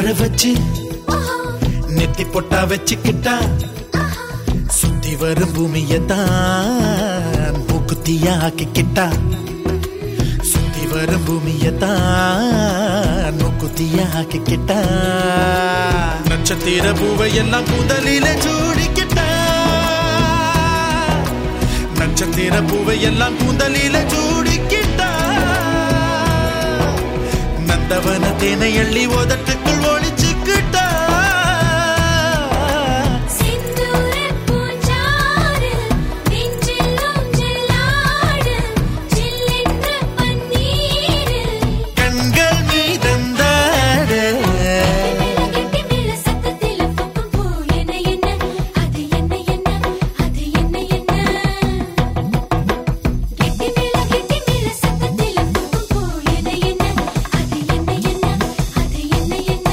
வர வச்சு நெத்தி பொட்டா வச்சுக்கிட்டா சுத்தி வரும் பூமியத்தான் மூக்குத்தியா ஆக்கிக்கிட்டா சுத்தி வரும் பூமியத்தான் மூக்குத்தியா ஆக்கிக்கிட்டா நட்சத்திர பூவை எல்லாம் முதலில சூடிக்கிட்டா நட்சத்திர பூவை எல்லாம் கூந்தலில சூடிக்கிட்டா நந்தவன தேனை எள்ளி உதட்டுக்குள் ஒளிச்சுக்கிட்டா சிந்தூரப் பூஞ்சாறு நெஞ்சில் ஊஞ்சலாடு சில்லென்ற பன்னீரு கண்கள் மீதந்தாட கெட்டி மேல சத்தத்தில பொங்கும் பூ என்ன என்ன அது என்ன என்ன அது என்ன என்ன கெட்டி மேல கெட்டி மேல சத்தத்தில பொங்கும் பூ என்ன என்ன அது என்ன என்ன அது என்ன என்ன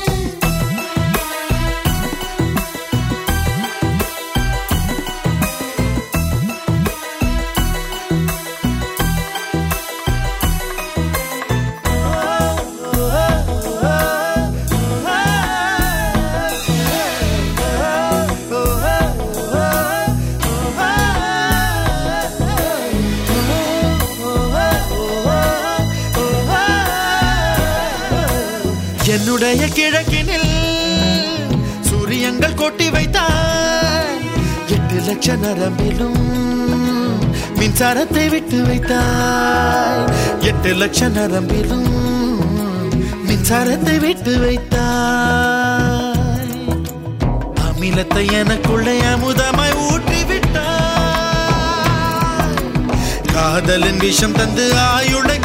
என்னுடைய கிழக்கினில் சூரியங்கள் கொட்டி வைத்தாய் எட்டு லட்ச நரம்பிலும் மின்சாரத்தை விட்டு வைத்தாய் எட்டு லட்ச நரம்பிலும் மின்சாரத்தை விட்டு வைத்தாய் அமிலத்தை எனக்குள்ளே அமுதமாய் ஊற்றி விட்டாய் காதலின் விஷம் தந்து ஆயுளை